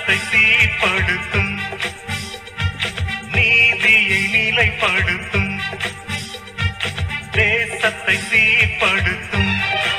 தேசத்தை சீர்படுத்தும் நீதியை நிலைப்படுத்தும் தேசத்தை சீர்படுத்தும்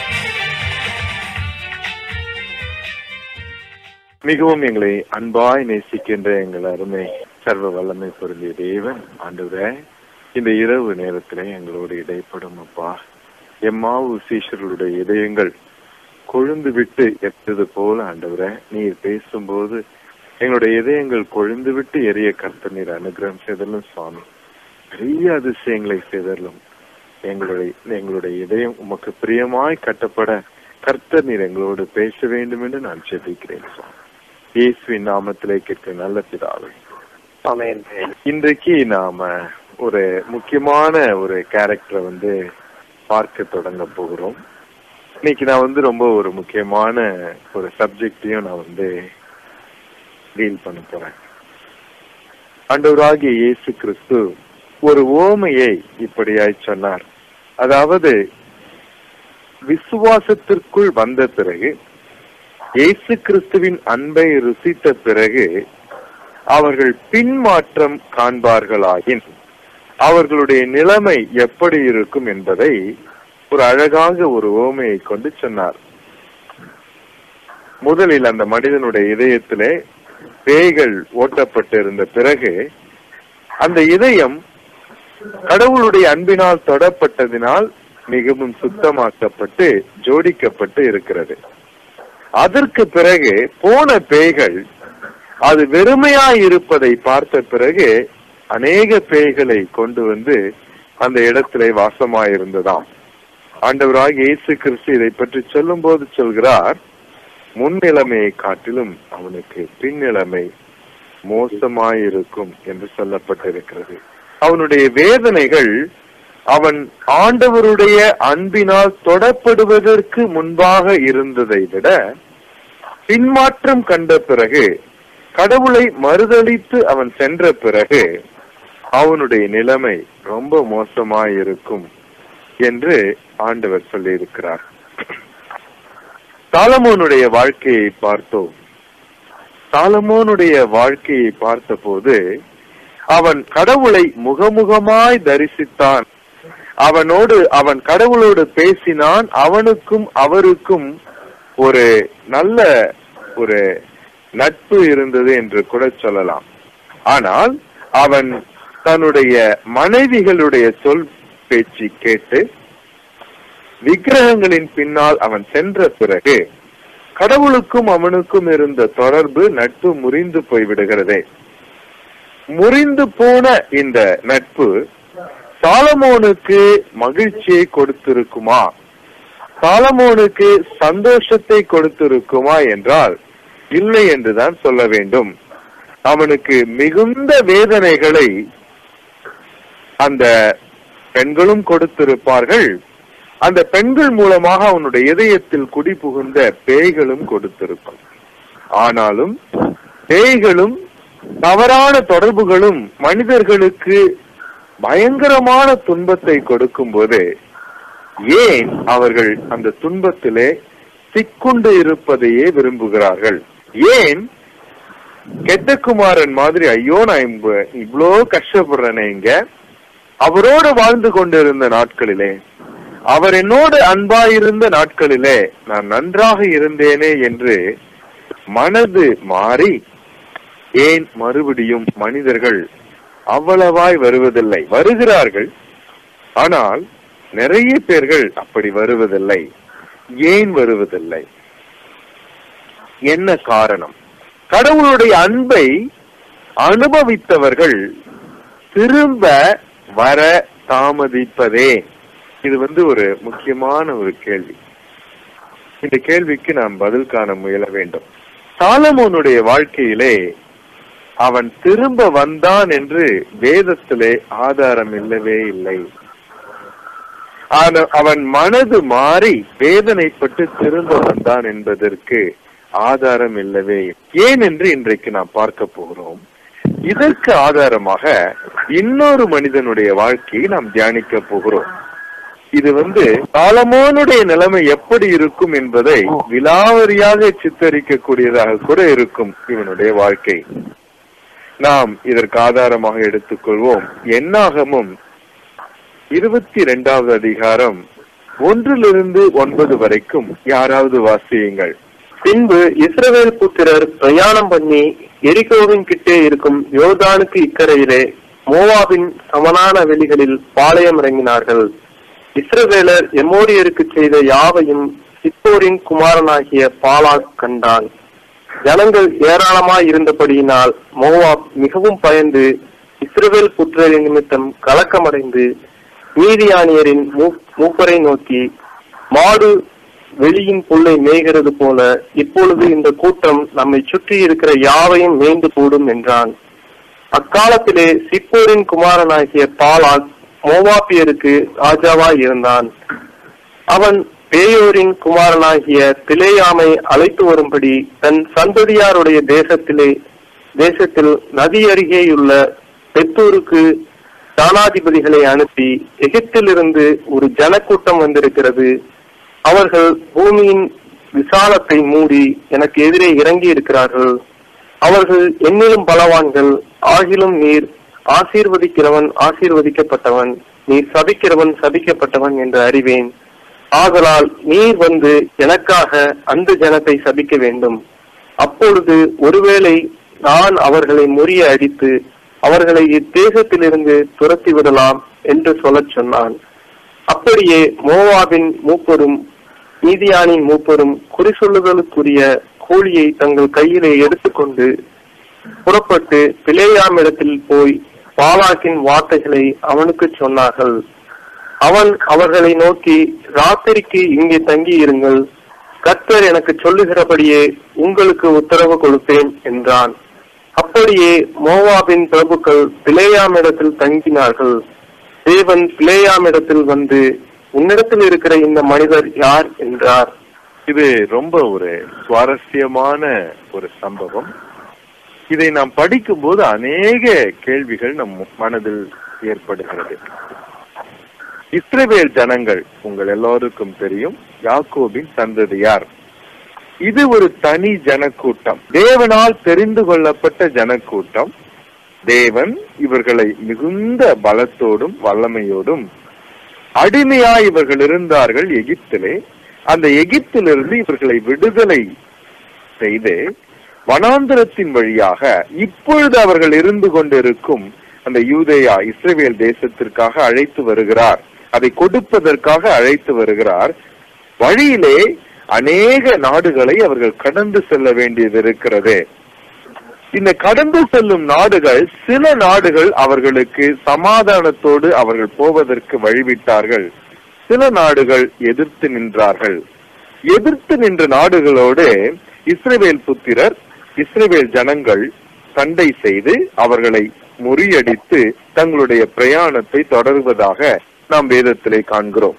மிகவும் எங்களை அன்பாய் நேசிக்கின்ற எங்கள் அருமை சர்வ வல்லமை பொருந்திய தேவன் ஆண்டவரே இந்த இரவு நேரத்திலே எங்களோடு இடைப்படும் அப்பா எம்மாவு சீஷர்களுடைய இதயங்கள் கொழுந்து விட்டு எட்டது போல ஆண்டவரே நீர் பேசும்போது எங்களுடைய இதயங்கள் கொழுந்து விட்டு எரிய கர்த்தர் நீர் அனுகிரகம் செய்தலும் சுவாமி பெரிய அதிசயங்களை செய்தலும் எங்களுடைய எங்களுடைய இதயம் உமக்கு பிரியமாய் கட்டப்பட கர்த்தர் நீர் எங்களோடு பேச வேண்டும் என்று நான் ஜெபிக்கிறேன் சுவாமி இயேசுவின் நாமத்திலே கேட்க நல்ல பிதாவே ஆமென் இன்றைக்கு நாம ஒரு முக்கியமான ஒரு கேரக்டரை வந்து பார்க்க தொடங்க போகிறோம் இன்னைக்கு நான் வந்து ரொம்ப ஒரு முக்கியமான ஒரு சப்ஜெக்டையும் நான் வந்து டீல் பண்ண போறேன் ஆண்டவராகிய இயேசு கிறிஸ்து ஒரு ஓமையை இப்படியாய் சொன்னார் அதாவது விசுவாசத்திற்குள் வந்த பிறகு இயேசு கிறிஸ்துவின் அன்பை ருசித்த பிறகு அவர்கள் பின்மாற்றம் காண்பார்களாயின் அவர்களுடைய நிலைமை எப்படி இருக்கும் என்பதை ஒரு அழகாக ஒரு ஓமையை கொண்டு சொன்னார் முதலில் அந்த மனிதனுடைய இதயத்திலே பேய்கள் ஓட்டப்பட்டிருந்த பிறகு அந்த இதயம் கடவுளுடைய அன்பினால் தொடப்பட்டதினால் மிகவும் சுத்தமாக்கப்பட்டு ஜோடிக்கப்பட்டு இருக்கிறது அதற்கு பிறகு போன பேய்கள் அது வெறுமையாய் இருப்பதை பார்த்த பிறகு அநேக பேய்களை கொண்டு வந்து அந்த இடத்திலே வாசமாயிருந்ததாம் ஆண்டவராக இயேசு கிறிஸ்து இதை பற்றி சொல்லும் போது சொல்கிறார் முன்னிலைமையை காட்டிலும் அவனுக்கு பின்னிலைமை மோசமாயிருக்கும் என்று சொல்லப்பட்டிருக்கிறது அவனுடைய வேதனைகள் அவன் ஆண்டவருடைய அன்பினால் தொடப்படுவதற்கு முன்பாக இருந்ததை விட பின்மாற்றம் கண்ட பிறகு கடவுளை மறுதளித்து அவன் சென்ற பிறகு அவனுடைய நிலைமை ரொம்ப மோசமாயிருக்கும் என்று ஆண்டவர் சொல்லியிருக்கிறார் சாலமோனுடைய வாழ்க்கையை பார்த்தோம் சாலமோனுடைய வாழ்க்கையை பார்த்தபோது அவன் கடவுளை முகமுகமாய் தரிசித்தான் அவனோடு அவன் கடவுளோடு பேசினான் அவனுக்கும் அவருக்கும் ஒரு நல்ல ஒரு நட்பு இருந்தது என்று கூட சொல்லலாம் ஆனால் அவன் தன்னுடைய மனைவிகளுடைய சொல் பேச்சு கேட்டு விக்கிரகங்களின் பின்னால் அவன் சென்ற பிறகு கடவுளுக்கும் அவனுக்கும் இருந்த தொடர்பு நட்பு முறிந்து போய்விடுகிறதே முறிந்து போன இந்த நட்பு சாலமோனுக்கு மகிழ்ச்சியை கொடுத்திருக்குமா சாலமோனுக்கு சந்தோஷத்தை கொடுத்திருக்குமா என்றால் இல்லை என்றுதான் சொல்ல வேண்டும் அவனுக்கு மிகுந்த வேதனைகளை அந்த பெண்களும் கொடுத்திருப்பார்கள் அந்த பெண்கள் மூலமாக அவனுடைய இதயத்தில் குடி புகுந்த பேய்களும் கொடுத்திருக்கும் ஆனாலும் பேய்களும் தவறான தொடர்புகளும் மனிதர்களுக்கு பயங்கரமான துன்பத்தை கொடுக்கும் போது ஏன் அவர்கள் அந்த துன்பத்திலே சிக்குண்டு இருப்பதையே விரும்புகிறார்கள் ஏன் கெட்டகுமாரன் மாதிரி ஐயோ நான் இம்ப- இவ்ளோ கஷ்டப்படுறேனே இங்க அவரோடு வாழ்ந்து கொண்டிருந்த நாட்களிலே அவர் என்னோடு அன்பாயிருந்த நாட்களிலே நான் நன்றாக இருந்தேனே என்று மனது மாறி ஏன் மறுபடியும் மனிதர்கள் அவ்வளவாய் வருவதில்லை வருகிறார்கள் ஆனால் நிறைய பேர்கள் அப்படி வருவதில்லை ஏன் வருவதில்லை என்ன காரணம் கடவுளுடைய அன்பை அனுபவித்தவர்கள் திரும்ப வர தாமதிப்பதே இது வந்து ஒரு முக்கியமான ஒரு கேள்வி இந்த கேள்விக்கு நாம் பதில் காண முயல வேண்டும் சாலமோனுடைய வாழ்க்கையிலே அவன் திரும்ப வந்தான் என்று வேதத்திலே ஆதாரம் இல்லவே இல்லை ஆன- அவன் மனது மாறி வேதனைப்பட்டு திரும்ப வந்தான் என்பதற்கு ஆதாரம் இல்லவே இல்லை. ஏன் என்று இன்றைக்கு நாம் பார்க்க போகிறோம் இதற்கு ஆதாரமாக இன்னொரு மனிதனுடைய வாழ்க்கையை நாம் தியானிக்க போகிறோம் இது வந்து சாலமோனுடைய நிலைமை எப்படி இருக்கும் என்பதை விலாவரியாக சித்தரிக்கக்கூடியதாக கூட இருக்கும் இவனுடைய வாழ்க்கை நாம் இதற்கு ஆதாரமாக எடுத்துக்கொள்வோம் என்னாகமும் இருபத்தி இரண்டாவது அதிகாரம் ஒன்றிலிருந்து ஒன்பது வரைக்கும் யாராவது வாசியுங்கள் பின்பு இஸ்ரவேல் புத்திரர் பிரயாணம் பண்ணி எரிகோவின் கிட்டே இருக்கும் யோர்தானுக்கு இக்கரையிலே மோவாபின் சமனான வெளிகளில் பாளையம் இறங்கினார்கள் இஸ்ரவேலர் எமோரியருக்கு செய்த யாவையும் சிப்போரின் குமாரனாகிய பாலாக் கண்டான் ஜனங்கள் ஏராளமாய் இருந்தபடியினால் மோவாப் மிகவும் பயந்து இஸ்ரவேல் புத்திரரின் நிமித்தம் கலக்கமடைந்து மீதியானியரின் மூ- மூப்பரை நோக்கி மாடு வெளியின் புல்லை மேய்கிறது போல இப்பொழுது இந்த கூட்டம் நம்மை சுற்றி இருக்கிற யாவையும் மேய்ந்து போடும் என்றான் அக்காலத்திலே சிப்போரின் குமாரனாகிய பாலாக் மோவாப்பியருக்கு ராஜாவாய் இருந்தான் அவன் பேயோரின் குமாரனாகிய பிலேயாமை அழைத்து வரும்படி தன் சந்ததியாருடைய தேசத்திலே தேசத்தில் நதி அருகேயுள்ள பெத்தூருக்கு தானாதிபதிகளை அனுப்பி எகிப்திலிருந்து ஒரு ஜனக்கூட்டம் வந்திருக்கிறது அவர்கள் பூமியின் விசாலத்தை மூடி எனக்கு எதிரே இறங்கி இருக்கிறார்கள் அவர்கள் என்னிலும் பலவான்கள் ஆகிலும் நீர் ஆசீர்வதிக்கிறவன் ஆசீர்வதிக்கப்பட்டவன் நீர் சபிக்கிறவன் சபிக்கப்பட்டவன் என்று அறிவேன் ஆதலால் நீர் வந்து எனக்காக அந்த ஜனத்தை சபிக்க வேண்டும் அப்பொழுது ஒருவேளை நான் அவர்களை முறிய அடித்து அவர்களை இத்தேசத்திலிருந்து துரத்தி விடலாம் என்று சொல்லச் சொன்னான் அப்படியே மோவாபின் மூப்பரும் மீதியானின் மூப்பரும் குறி சொல்லுதலுக்குரிய கூலியை தங்கள் கையிலே எடுத்துக்கொண்டு புறப்பட்டு பிளேயாமிடத்தில் போய் பாலாக்கின் வார்த்தைகளை அவனுக்கு சொன்னார்கள் அவன் அவர்களை நோக்கி ராத்திரிக்கு இங்கே தங்கி இருங்கள் கர்த்தர் எனக்கு சொல்லுகிறபடியே உங்களுக்கு உத்தரவு கொடுப்பேன் என்றான் அப்படியே மோவாபின் பிரபுக்கள் பிளேயாமிடத்தில் தங்கினார்கள் தேவன் பிளேயாமிடத்தில் வந்து உன்னிடத்தில் இருக்கிற இந்த மனிதர் யார் என்றார் இது ரொம்ப ஒரு சுவாரஸ்யமான ஒரு சம்பவம் இதை நாம் படிக்கும்போது அநேக கேள்விகள் நம் மனதில் ஏற்படுகிறது இஸ்ரவேல் ஜனங்கள் உங்கள் எல்லோருக்கும் தெரியும் யாக்கோபின் சந்ததியார் இது ஒரு தனி ஜனக்கூட்டம் தேவனால் தெரிந்து கொள்ளப்பட்ட ஜனக்கூட்டம் தேவன் இவர்களை மிகுந்த பலத்தோடும் வல்லமையோடும் அடிமையாய் இவர்கள் இருந்தார்கள் எகிப்திலே அந்த எகிப்திலிருந்து இவர்களை விடுதலை செய்து வனாந்திரத்தின் வழியாக இப்பொழுது அவர்கள் இருந்து கொண்டிருக்கும் அந்த யூதேயா இஸ்ரேல் தேசத்திற்காக அழைத்து வருகிறார் அதை கொடுப்பதற்காக அழைத்து வருகிறார் வழியிலே அநேக நாடுகளை அவர்கள் கடந்து செல்ல வேண்டியது இருக்கிறது இந்த கடந்து செல்லும் நாடுகள் சில நாடுகள் அவர்களுக்கு சமாதானத்தோடு அவர்கள் போவதற்கு வழிவிட்டார்கள் சில நாடுகள் எதிர்த்து நின்றார்கள் எதிர்த்து நின்ற நாடுகளோடு இஸ்ரேல் புத்திரர் இஸ்ரேல் ஜனங்கள் சண்டை செய்து அவர்களை முறியடித்து தங்களுடைய பிரயாணத்தை தொடர்வதாக நாம் வேதத்திலே காண்கிறோம்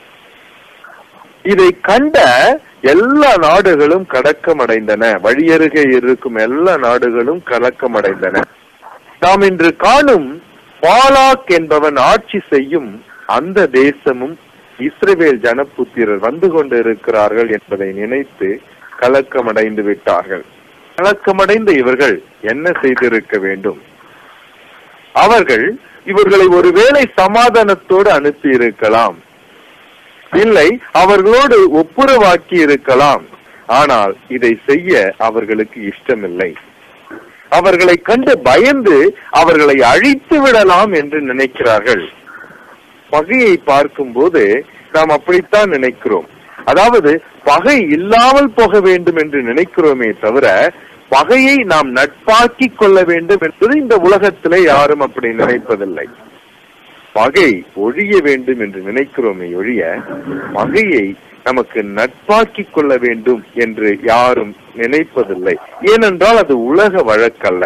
இதை கண்ட எல்லா நாடுகளும் கலக்கமடைந்தன வழியருகே இருக்கும் எல்லா நாடுகளும் கலக்கமடைந்தன நாம் இன்று காணும் பாலாக் என்பவன் ஆட்சி செய்யும் அந்த தேசமும் இஸ்ரவேல் ஜனபுத்திரர் வந்து கொண்டிருக்கிறார்கள் என்பதை நினைத்து கலக்கமடைந்து விட்டார்கள் கலக்கமடைந்த இவர்கள் என்ன செய்திருக்க வேண்டும் அவர்கள் இவர்களை ஒருவேளை சமாதானத்தோடு அனுப்பி இருக்கலாம் இல்லை அவர்களோடு ஒப்புரவாக்கி இருக்கலாம் ஆனால் இதை செய்ய அவர்களுக்கு இஷ்டமில்லை அவர்களை கண்டு பயந்து அவர்களை அழித்து விடலாம் என்று நினைக்கிறார்கள் பகையை பார்க்கும்போது நாம் அப்படித்தான் நினைக்கிறோம் அதாவது பகை இல்லாமல் போக வேண்டும் என்று நினைக்கிறோமே தவிர பகையை நாம் நட்பாக்கி கொள்ள வேண்டும் என்பது இந்த உலகத்திலே யாரும் அப்படி நினைப்பதில்லை பகை ஒழிய வேண்டும் என்று நினைக்கிறோமே ஒழிய பகையை நமக்கு நட்பாக்கி கொள்ள வேண்டும் என்று யாரும் நினைப்பதில்லை ஏனென்றால் அது உலக வழக்கல்ல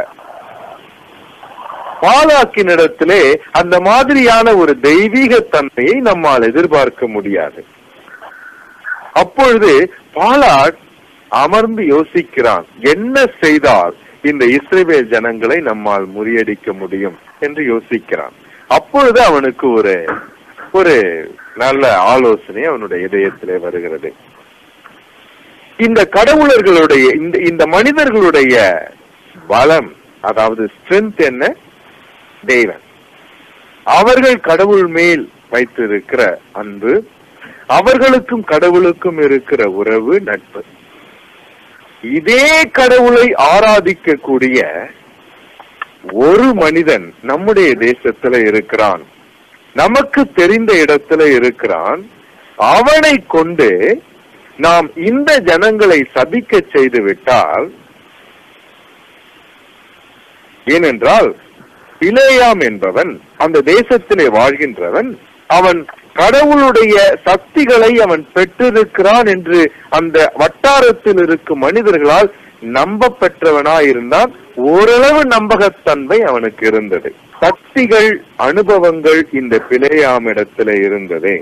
பாலாக்கினிடத்திலே அந்த மாதிரியான ஒரு தெய்வீக தன்மையை நம்மால் எதிர்பார்க்க முடியாது அப்பொழுது பாலாக் அமர்ந்து யோசிக்கிறான் என்ன செய்தால் இந்த இஸ்ரேல் ஜனங்களை நம்மால் முறியடிக்க முடியும் என்று யோசிக்கிறான் அப்பொழுது அவனுக்கு ஒரு ஒரு நல்ல ஆலோசனை அவனுடைய இதயத்திலே வருகிறது இந்த கடவுளர்களுடைய இந்த இந்த மனிதர்களுடைய பலம் அதாவது ஸ்ட்ரென்த் என்ன தெய்வன் அவர்கள் கடவுள் மேல் வைத்திருக்கிற அன்பு அவர்களுக்கும் கடவுளுக்கும் இருக்கிற உறவு நட்பு இதே கடவுளை ஆராதிக்கக்கூடிய ஒரு மனிதன் நம்முடைய தேசத்துல இருக்கிறான் நமக்கு தெரிந்த இடத்துல இருக்கிறான் அவனை கொண்டு நாம் இந்த ஜனங்களை சபிக்க செய்து விட்டால் ஏனென்றால் பிலேயாம் என்பவன் அந்த தேசத்திலே வாழ்கின்றவன் அவன் கடவுளுடைய சக்திகளை அவன் பெற்றிருக்கிறான் என்று அந்த வட்டாரத்தில் இருக்கும் மனிதர்களால் நம்ப பெற்றவனாயிருந்தான் ஓரளவு நம்பகத்தன்மை அவனுக்கு இருந்தது சக்திகள் அனுபவங்கள் இந்த பிழையாமிடத்திலே இருந்ததே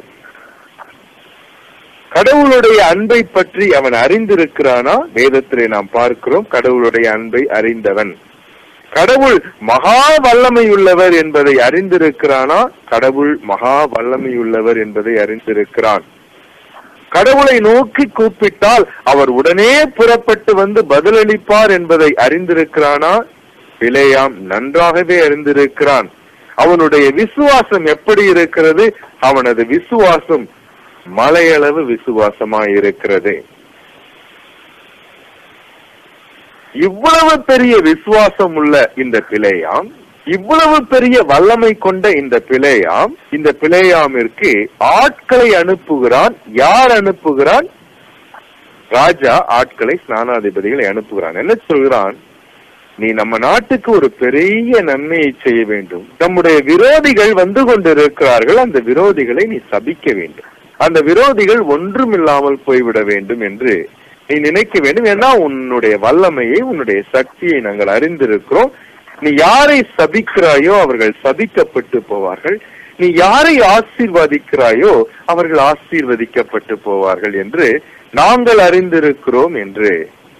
கடவுளுடைய அன்பை பற்றி அவன் அறிந்திருக்கிறானா வேதத்திலே நாம் பார்க்கிறோம் கடவுளுடைய அன்பை அறிந்தவன் கடவுள் மகா வல்லமையுள்ளவர் என்பதை அறிந்திருக்கிறானா கடவுள் மகா வல்லமையுள்ளவர் என்பதை அறிந்திருக்கிறான் கடவுளை நோக்கி கூப்பிட்டால் அவர் உடனே புறப்பட்டு வந்து பதிலளிப்பார் என்பதை அறிந்திருக்கிறானா பிழையாம் நன்றாகவே அறிந்திருக்கிறான் அவனுடைய விசுவாசம் எப்படி இருக்கிறது அவனது விசுவாசம் மலையளவு விசுவாசமாய் இருக்கிறது இவ்வளவு பெரிய விசுவாசம் உள்ள இந்த பிழையாம் இவ்வளவு பெரிய வல்லமை கொண்ட இந்த பிழையாம் இந்த பிழையாமிற்கு ஆட்களை அனுப்புகிறான் யார் அனுப்புகிறான் ராஜா ஆட்களை ஸ்நானாதிபதிகளை அனுப்புகிறான் என்ன சொல்கிறான் நீ நம்ம நாட்டுக்கு ஒரு பெரிய நன்மையை செய்ய வேண்டும் நம்முடைய விரோதிகள் வந்து கொண்டிருக்கிறார்கள் அந்த விரோதிகளை நீ சபிக்க வேண்டும் அந்த விரோதிகள் ஒன்றுமில்லாமல் போய்விட வேண்டும் என்று நீ நினைக்க வேண்டும் ஏன்னா உன்னுடைய வல்லமையை உன்னுடைய சக்தியை நாங்கள் அறிந்திருக்கிறோம் நீ யாரை சபிக்கிறாயோ அவர்கள் சபிக்கப்பட்டு போவார்கள் நீ யாரை ஆசீர்வதிக்கிறாயோ அவர்கள் ஆசீர்வதிக்கப்பட்டு போவார்கள் என்று நாங்கள் அறிந்திருக்கிறோம் என்று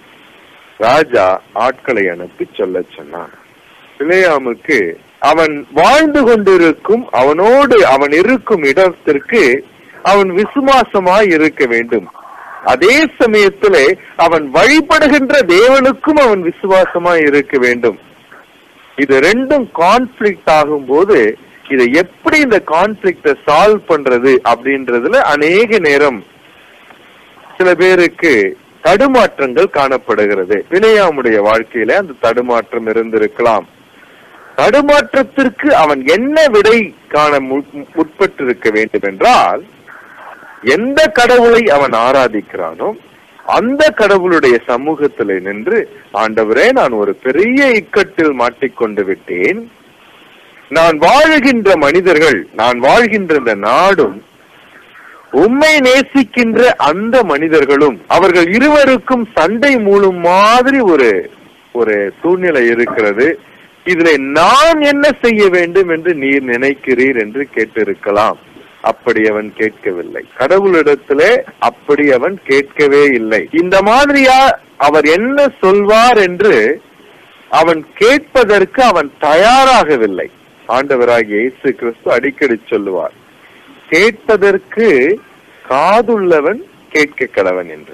ராஜா ஆட்களை அனுப்பி சொல்ல சொன்னான் பிழையாமுக்கு அவன் வாழ்ந்து கொண்டிருக்கும் அவனோடு அவன் இருக்கும் இடத்திற்கு அவன் விசுவாசமாய் இருக்க வேண்டும் அதே சமயத்திலே அவன் வழிபடுகின்ற தேவனுக்கும் அவன் விசுவாசமாய் இருக்க வேண்டும் இது ரெண்டும் கான்ஃபிளிக்ட் ஆகும் போது இதை எப்படி இந்த கான்ஃபிளிக்ட சால்வ் பண்றது அப்படின்றதுல அநேக நேரம் சில பேருக்கு தடுமாற்றங்கள் காணப்படுகிறது பிணையாமுடைய வாழ்க்கையில அந்த தடுமாற்றம் இருந்திருக்கலாம் தடுமாற்றத்திற்கு அவன் என்ன விடை காண மு- முற்பட்டிருக்க வேண்டும் என்றால் எந்த கடவுளை அவன் ஆராதிக்கிறானோ அந்த கடவுளுடைய சமூகத்தில் நின்று ஆண்டவரே நான் ஒரு பெரிய இக்கட்டில் மாட்டிக்கொண்டு விட்டேன் நான் வாழுகின்ற மனிதர்கள் நான் வாழ்கின்ற இந்த நாடும் உம்மை நேசிக்கின்ற அந்த மனிதர்களும் அவர்கள் இருவருக்கும் சண்டை மூலம் மாதிரி ஒரு ஒரு சூழ்நிலை இருக்கிறது இதிலே நான் என்ன செய்ய வேண்டும் என்று நீர் நினைக்கிறீர் என்று கேட்டிருக்கலாம் அப்படி அவன் கேட்கவில்லை கடவுளிடத்திலே அப்படி அவன் கேட்கவே இல்லை இந்த மாதிரியா அவர் என்ன சொல்வார் என்று அவன் கேட்பதற்கு அவன் தயாராகவில்லை ஆண்டவராகிய இயேசு கிறிஸ்து அடிக்கடி சொல்லுவார் கேட்பதற்கு காதுள்ளவன் கேட்க கடவன் என்று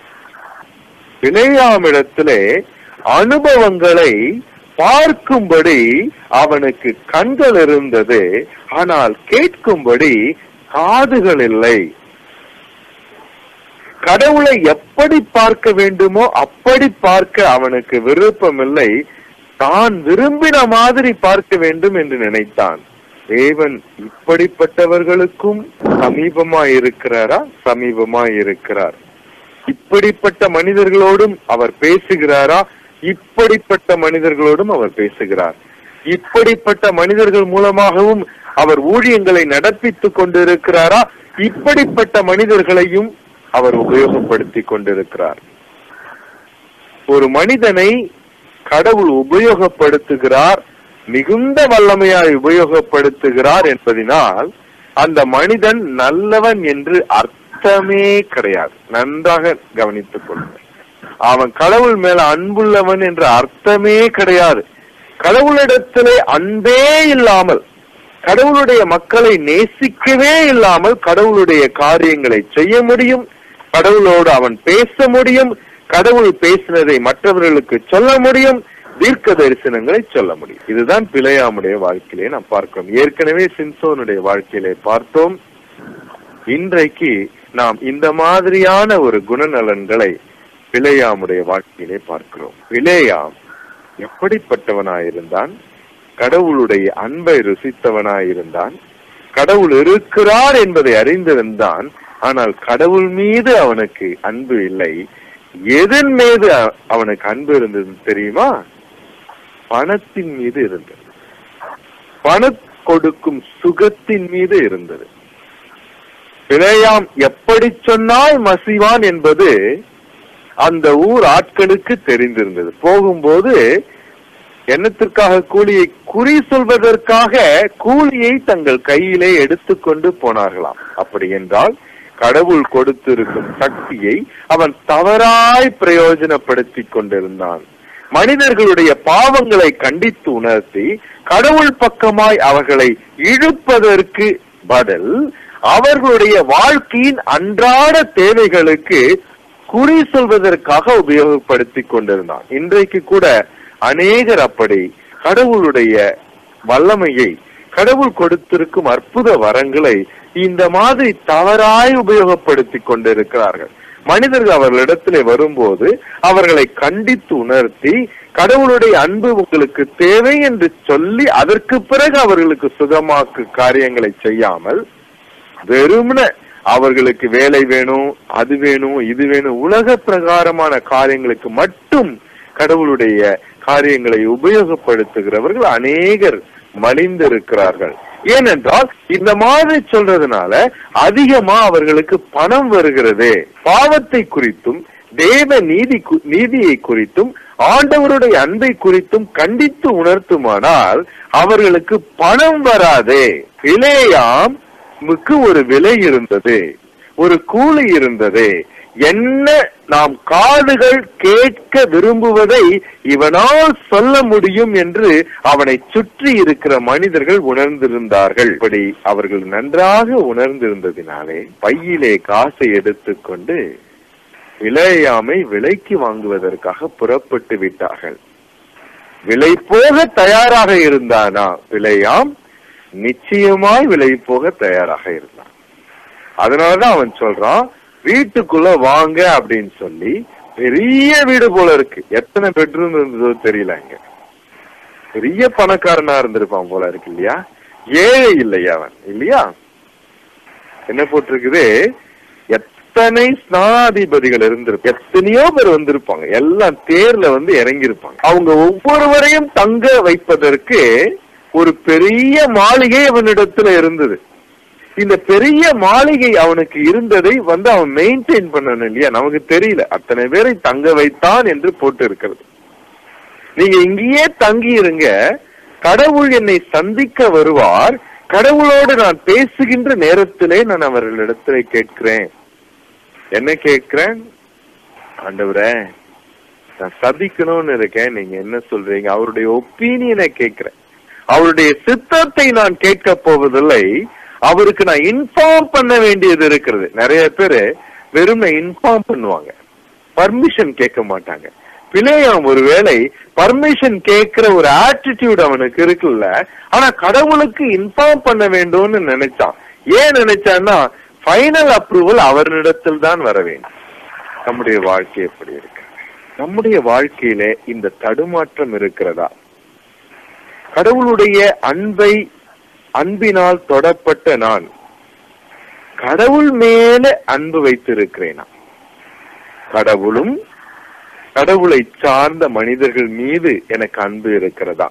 பிணையாமிடத்திலே அனுபவங்களை பார்க்கும்படி அவனுக்கு கண்கள் இருந்தது ஆனால் கேட்கும்படி காதுகள் இல்லை கடவுளை எப்படி பார்க்க வேண்டுமோ அப்படி பார்க்க அவனுக்கு விருப்பமில்லை தான் விரும்பின மாதிரி பார்க்க வேண்டும் என்று நினைத்தான் தேவன் இப்படிப்பட்டவர்களுக்கும் சமீபமாய் இருக்கிறாரா சமீபமாய் இருக்கிறார் இப்படிப்பட்ட மனிதர்களோடும் அவர் பேசுகிறாரா இப்படிப்பட்ட மனிதர்களோடும் அவர் பேசுகிறார் இப்படிப்பட்ட மனிதர்கள் மூலமாகவும் அவர் ஊழியங்களை நடப்பித்துக் கொண்டிருக்கிறாரா இப்படிப்பட்ட மனிதர்களையும் அவர் உபயோகப்படுத்திக் கொண்டிருக்கிறார் ஒரு மனிதனை கடவுள் உபயோகப்படுத்துகிறார் மிகுந்த வல்லமையாய் உபயோகப்படுத்துகிறார் என்பதினால் அந்த மனிதன் நல்லவன் என்று அர்த்தமே கிடையாது நன்றாக கவனித்துக் கொள்ளுங்கள் அவன் கடவுள் மேல அன்புள்ளவன் என்ற அர்த்தமே கிடையாது கடவுளிடத்திலே அன்பே இல்லாமல் கடவுளுடைய மக்களை நேசிக்கவே இல்லாமல் கடவுளுடைய காரியங்களை செய்ய முடியும் கடவுளோடு அவன் பேச முடியும் கடவுள் பேசினதை மற்றவர்களுக்கு சொல்ல முடியும் தீர்க்க தரிசனங்களை சொல்ல முடியும் இதுதான் பிழையாமுடைய வாழ்க்கையிலே நாம் பார்க்கிறோம் ஏற்கனவே சிம்சோனுடைய வாழ்க்கையிலே பார்த்தோம் இன்றைக்கு நாம் இந்த மாதிரியான ஒரு குணநலன்களை பிழையாமுடைய வாழ்க்கையிலே பார்க்கிறோம் பிழையாம் எப்படிப்பட்டவனாயிருந்தான் கடவுளுடைய அன்பை ருசித்தவனாயிருந்தான் கடவுள் இருக்கிறார் என்பதை அறிந்திருந்தான் ஆனால் கடவுள் மீது அவனுக்கு அன்பு இல்லை எதன் மீது அ- அவனுக்கு அன்பு இருந்தது தெரியுமா பணத்தின் மீது இருந்தது பண கொடுக்கும் சுகத்தின் மீது இருந்தது பிழையாம் எப்படி சொன்னால் மசிவான் என்பது அந்த ஊர் ஆட்களுக்கு தெரிந்திருந்தது போகும்போது எண்ணத்திற்காக கூலியை குறி சொல்வதற்காக கூலியை தங்கள் கையிலே எடுத்துக்கொண்டு போனார்களாம் அப்படி என்றால் கடவுள் கொடுத்திருக்கும் சக்தியை அவன் தவறாய் பிரயோஜனப்படுத்திக் கொண்டிருந்தான் மனிதர்களுடைய பாவங்களை கண்டித்து உணர்த்தி கடவுள் பக்கமாய் அவர்களை இழுப்பதற்கு பதில் அவர்களுடைய வாழ்க்கையின் அன்றாட தேவைகளுக்கு குறி சொல்வதற்காக உபயோகப்படுத்திக் கொண்டிருந்தான் இன்றைக்கு கூட அநேகர் அப்படி கடவுளுடைய வல்லமையை கடவுள் கொடுத்திருக்கும் அற்புத வரங்களை இந்த மாதிரி தவறாய் உபயோகப்படுத்திக் கொண்டிருக்கிறார்கள் மனிதர்கள் அவர்களிடத்திலே வரும்போது அவர்களை கண்டித்து உணர்த்தி கடவுளுடைய அன்பு உங்களுக்கு தேவை என்று சொல்லி அதற்கு பிறகு அவர்களுக்கு சுகமாக்கு காரியங்களை செய்யாமல் வெறுமன அவர்களுக்கு வேலை வேணும் அது வேணும் இது வேணும் உலக பிரகாரமான காரியங்களுக்கு மட்டும் கடவுளுடைய காரியங்களை உபயோகப்படுத்துகிறவர்கள் அநேகர் மலிந்திருக்கிறார்கள் ஏனென்றால் இந்த மாதிரி சொல்றதுனால அதிகமா அவர்களுக்கு பணம் வருகிறது பாவத்தை குறித்தும் தேவ நீதி கு- நீதியை குறித்தும் ஆண்டவருடைய அன்பை குறித்தும் கண்டித்து உணர்த்துமானால் அவர்களுக்கு பணம் வராதே விலையாம் முக்கு ஒரு விலை இருந்தது ஒரு கூலி இருந்தது என்ன நாம் காதுகள் கேட்க விரும்புவதை இவனால் சொல்ல முடியும் என்று அவனை சுற்றி இருக்கிற மனிதர்கள் உணர்ந்திருந்தார்கள் இப்படி அவர்கள் நன்றாக உணர்ந்திருந்ததினாலே பையிலே காசை எடுத்துக்கொண்டு விலையாமை விலைக்கு வாங்குவதற்காக புறப்பட்டு விட்டார்கள் விலை போக தயாராக இருந்தானா விலையாம் நிச்சயமாய் விலை போக தயாராக இருந்தான் அதனாலதான் அவன் சொல்றான் வீட்டுக்குள்ள வாங்க அப்படின்னு சொல்லி பெரிய வீடு போல இருக்கு எத்தனை பெட்ரூம் இருந்ததோ தெரியல அங்க பெரிய பணக்காரனா இருந்திருப்பான் போல இருக்கு இல்லையா ஏழை இல்லையா அவன் இல்லையா என்ன போட்டிருக்குது எத்தனை ஸ்நானாதிபதிகள் இருந்திருப்பாங்க எத்தனையோ பேர் வந்திருப்பாங்க எல்லாம் தேர்ல வந்து இறங்கி இருப்பாங்க அவங்க ஒவ்வொருவரையும் தங்க வைப்பதற்கு ஒரு பெரிய மாளிகை அவனிடத்துல இருந்தது இந்த பெரிய மாளிகை அவனுக்கு இருந்ததை வந்து அவன் மெயின்டைன் பண்ணணும் இல்லையா நமக்கு தெரியல அத்தனை பேரை தங்க வைத்தான் என்று போட்டு இருக்கிறது நீங்க இங்கேயே தங்கி இருங்க கடவுள் என்னை சந்திக்க வருவார் கடவுளோடு நான் பேசுகின்ற நேரத்திலே நான் அவர்களிடத்திலே கேட்கிறேன் என்ன கேட்கிறேன் ஆண்டவரே நான் சபிக்கணும்னு இருக்கேன் நீங்க என்ன சொல்றீங்க அவருடைய ஒப்பீனியனை கேட்கிறேன் அவருடைய சித்தத்தை நான் கேட்க போவதில்லை அவருக்கு நான் இன்ஃபார்ம் பண்ண வேண்டியது இருக்கிறது நிறைய பேரு வெறும் இன்ஃபார்ம் பண்ணுவாங்க பர்மிஷன் கேட்க மாட்டாங்க பிள்ளையாம் ஒருவேளை பர்மிஷன் கேட்கிற ஒரு ஆட்டிடியூட் அவனுக்கு இருக்குல்ல ஆனா கடவுளுக்கு இன்ஃபார்ம் பண்ண வேண்டும்னு நினைச்சான் ஏன் நினைச்சான்னா ஃபைனல் அப்ரூவல் அவரிடத்தில் தான் வர வேண்டும் நம்முடைய வாழ்க்கை எப்படி இருக்கு நம்முடைய வாழ்க்கையில இந்த தடுமாற்றம் இருக்கிறதா கடவுளுடைய அன்பை அன்பினால் தொடப்பட்ட நான் கடவுள் மேல அன்பு வைத்திருக்கிறேனா கடவுளும் கடவுளை சார்ந்த மனிதர்கள் மீது எனக்கு அன்பு இருக்கிறதா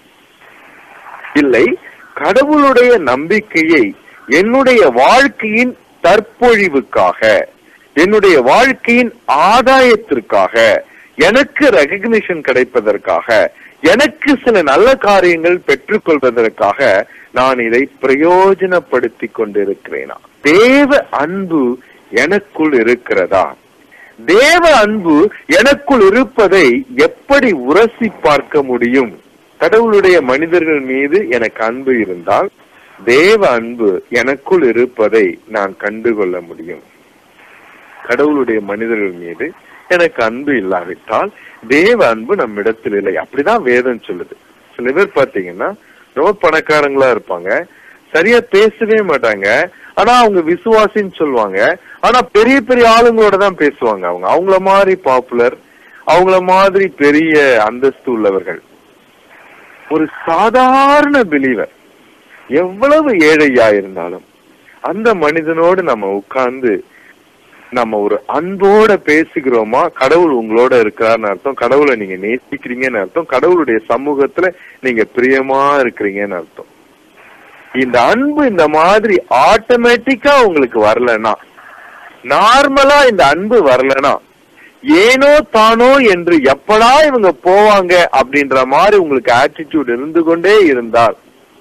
இல்லை கடவுளுடைய நம்பிக்கையை என்னுடைய வாழ்க்கையின் தற்பொழிவுக்காக என்னுடைய வாழ்க்கையின் ஆதாயத்திற்காக எனக்கு ரெகக்னிஷன் கிடைப்பதற்காக எனக்கு சில நல்ல காரியங்கள் பெற்றுக்கொள்வதற்காக நான் இதை பிரயோஜனப்படுத்திக் கொண்டிருக்கிறேனா தேவ அன்பு எனக்குள் இருக்கிறதா தேவ அன்பு எனக்குள் இருப்பதை எப்படி உரசி பார்க்க முடியும் கடவுளுடைய மனிதர்கள் மீது எனக்கு அன்பு இருந்தால் தேவ அன்பு எனக்குள் இருப்பதை நான் கண்டுகொள்ள முடியும் கடவுளுடைய மனிதர்கள் மீது எனக்கு அன்பு இல்லாவிட்டால் தேவ அன்பு நம்மிடத்தில் இல்லை அப்படிதான் வேதம் சொல்லுது சில பேர் பாத்தீங்கன்னா ரொம்ப பணக்காரங்களா இருப்பாங்க சரியா பேசவே மாட்டாங்க ஆனா அவங்க விசுவாசின்னு சொல்லுவாங்க ஆனா பெரிய பெரிய ஆளுங்களோட தான் பேசுவாங்க அவங்க அவங்கள மாதிரி பாப்புலர் அவங்கள மாதிரி பெரிய அந்தஸ்து உள்ளவர்கள் ஒரு சாதாரண பிலீவர் எவ்வளவு ஏழையா இருந்தாலும் அந்த மனிதனோடு நம்ம உட்கார்ந்து நம்ம ஒரு அன்போட பேசுகிறோமா கடவுள் உங்களோட இருக்காருன்னு அர்த்தம் கடவுளை நீங்க நேசிக்கிறீங்கன்னு அர்த்தம் கடவுளுடைய சமூகத்துல நீங்க பிரியமா இருக்கிறீங்கன்னு அர்த்தம் இந்த அன்பு இந்த மாதிரி ஆட்டோமேட்டிக்கா உங்களுக்கு வரலனா நார்மலா இந்த அன்பு வரலனா ஏனோ தானோ என்று எப்படா இவங்க போவாங்க அப்படின்ற மாதிரி உங்களுக்கு ஆட்டிடியூட் இருந்து கொண்டே இருந்தால்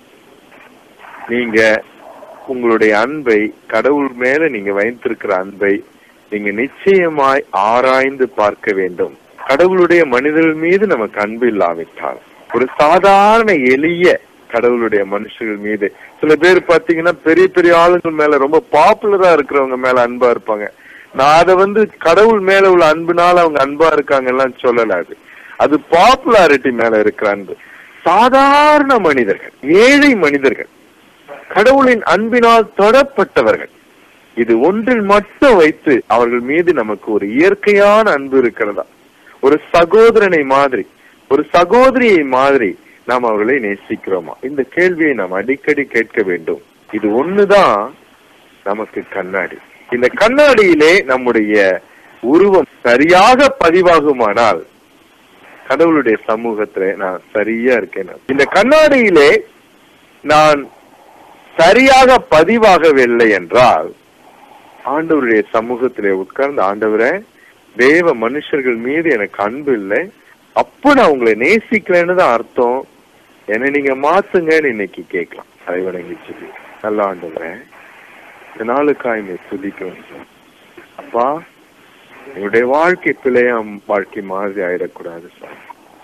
நீங்க உங்களுடைய அன்பை கடவுள் மேல நீங்க வைத்திருக்கிற அன்பை நீங்க நிச்சயமாய் ஆராய்ந்து பார்க்க வேண்டும் கடவுளுடைய மனிதர்கள் மீது நமக்கு அன்பு இல்லாவிட்டால் ஒரு சாதாரண எளிய கடவுளுடைய மனுஷர்கள் மீது சில பேர் பாத்தீங்கன்னா பெரிய பெரிய ஆளுங்கள் மேல ரொம்ப பாப்புலரா இருக்கிறவங்க மேல அன்பா இருப்பாங்க நான் அதை வந்து கடவுள் மேல உள்ள அன்புனால அவங்க அன்பா இருக்காங்க எல்லாம் சொல்லல அது அது பாப்புலாரிட்டி மேல இருக்கிற அன்பு சாதாரண மனிதர்கள் ஏழை மனிதர்கள் கடவுளின் அன்பினால் தொடப்பட்டவர்கள் இது ஒன்றில் மட்டும் வைத்து அவர்கள் மீது நமக்கு ஒரு இயற்கையான அன்பு இருக்கிறதா ஒரு சகோதரனை மாதிரி ஒரு சகோதரியை மாதிரி நாம் அவர்களை நேசிக்கிறோமா இந்த கேள்வியை நாம் அடிக்கடி கேட்க வேண்டும் இது ஒண்ணுதான் நமக்கு கண்ணாடி இந்த கண்ணாடியிலே நம்முடைய உருவம் சரியாக பதிவாகுமானால் கடவுளுடைய சமூகத்துல நான் சரியா இருக்கேன் இந்த கண்ணாடியிலே நான் சரியாக பதிவாகவில்லை என்றால் ஆண்டவருடைய சமூகத்திலே உட்கார்ந்து ஆண்டவரே தேவ மனுஷர்கள் மீது எனக்கு அன்பு இல்லை அப்போ நான் உங்களை நேசிக்கிறேன்னு தான் அர்த்தம் என்ன நீங்க மாத்துங்கன்னு இன்னைக்கு கேட்கலாம் அதை வணங்கி சொல்லி நல்ல ஆண்டவரே இந்த நாளுக்காய் நீ துதிக்கிறோம் அப்பா என்னுடைய வாழ்க்கை பிள்ளையாம் வாழ்க்கை மாதிரி ஆயிடக்கூடாது சுவாமி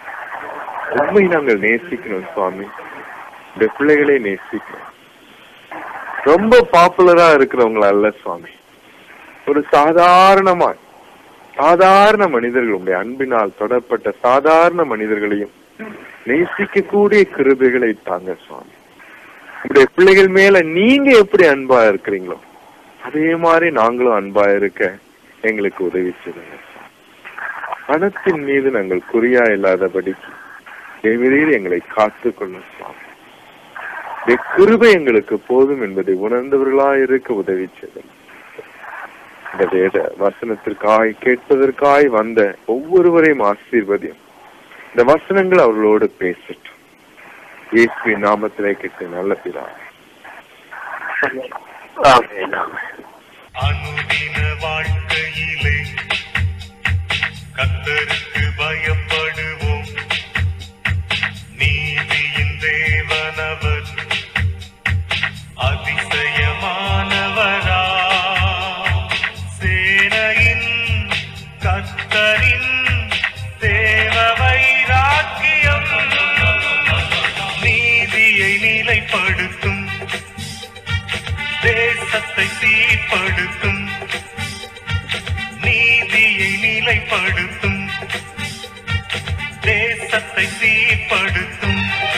உண்மை நாங்கள் நேசிக்கணும் சுவாமி இந்த பிள்ளைகளை நேசிக்கணும் ரொம்ப பாப்புலரா இருக்கிறவங்கள அல்ல சுவாமி ஒரு சாதாரணமா சாதாரண மனிதர்கள் உங்களுடைய அன்பினால் தொடரப்பட்ட சாதாரண மனிதர்களையும் நேசிக்கக்கூடிய கிருபைகளை தாங்க சுவாமி உங்களுடைய பிள்ளைகள் மேல நீங்க எப்படி அன்பா இருக்கிறீங்களோ அதே மாதிரி நாங்களும் அன்பா இருக்க எங்களுக்கு உதவி செய்யுங்க பணத்தின் மீது நாங்கள் குறியா இல்லாதபடிக்கு தேவரீர் எங்களை காத்துக் கொள்ளும் சுவாமி இந்த கிருபை எங்களுக்கு போதும் என்பதை உணர்ந்தவர்களாய் இருக்க உதவி செய்யும் இந்த வேத வசனத்திற்காய் கேட்பதற்காய் வந்த ஒவ்வொருவரையும் ஆசீர்வதியும் இந்த வசனங்கள் அவர்களோடு பேசட்டும் இயேசுவின் நாமத்திலே கேட்டு நல்ல பிதா ஆமென், ஆமென். அனுதின வாழ்க்கையிலே கத்தருக்கு பயப்படுவோம் நீதியின் தேவனவர் அதிசயமானவரா சேனையின் கத்தரின் தேவ வைராக்கியம் நீதியை நிலைப்படுத்தும் தேசத்தை சீர்படுத்தும் நீதியை நிலைப்படுத்தும் தேசத்தை சீர்படுத்தும்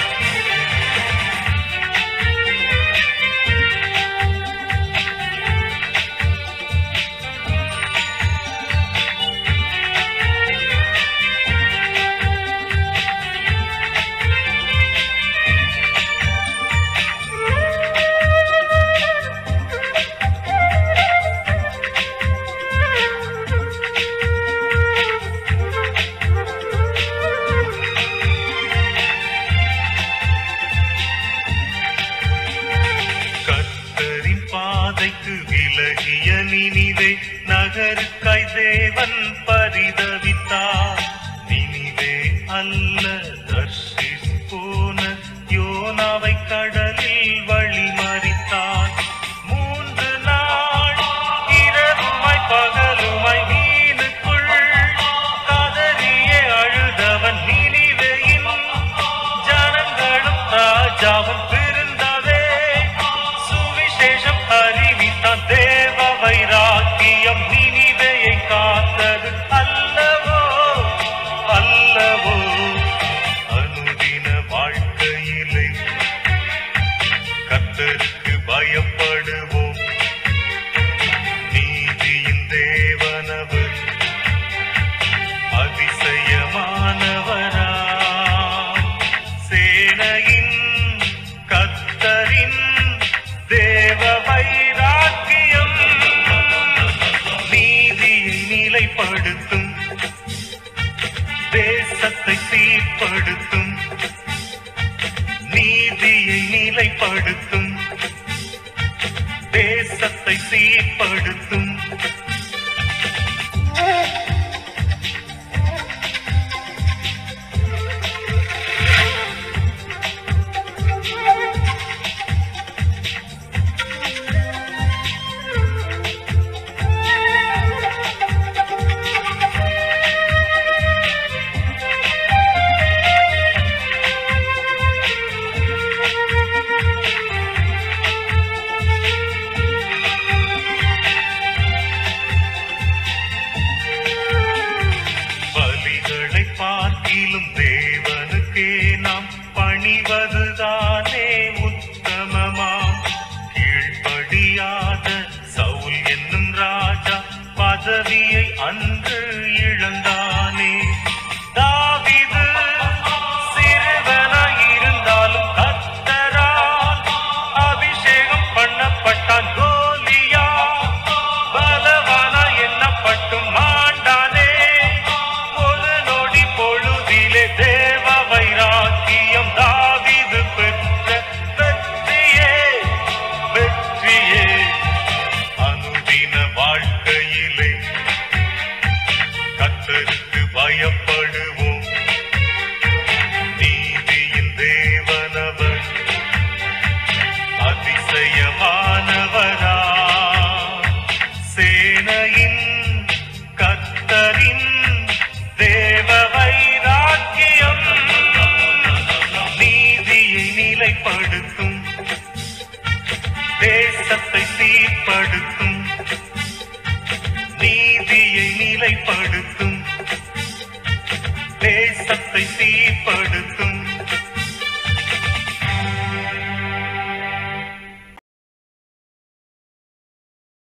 கர்த்தரின் பாதைக்கு விலகிய நினிவே நகருக்காய் தேவன் பரிதவித்தார் நினிவே அல்ல தர்ஷிஸ் போன யோனாவை கடலில் வழிமறித்தார் மூன்று நாள் இரவுமாய் பகலுமாய் மீனுக்குள் கதறியே அழுதவன் நினிவேயின் ஜனங்களும் ராஜாவும் திருந்தவே சேனையின் கத்தரின் தேவ வைராக்கியம் நீதியை நிலைப்படுத்தும் தேசத்தை சீர்படுத்தும் நீதியை நிலைப்படுத்தும் தேசத்தை சீர்படுத்தும் பலிகளை பார்க்கிலும் தேவனுக்கே நாம் பணிவதுதானே உத்தமமாம் கீழ்ப்படியாத சவுல் என்னும் ராஜா பதவியை அன்று இழந்தானே தாவீது சிறுவனாய் இருந்தாலும் கர்த்தரால் அபிஷேகம் பண்ணப்பட்டான் கோலியா பலவானாய் எண்ணப்பட்டும் மாண்டானே ஒரு நொடி பொழுதிலே தேவ வைராக்கியம் தாவீது பெற்ற வெற்றியே வெற்றியே அனுதின வாழ்க்கையிலே கத்தருக்கு பயப்படுவோம் நீதியின் தேவனவர் அதிசயமானவரா சேனையின் கத்தரின் தேவ வைராக்கியம் நீதியை நிலைப்படுத்தும்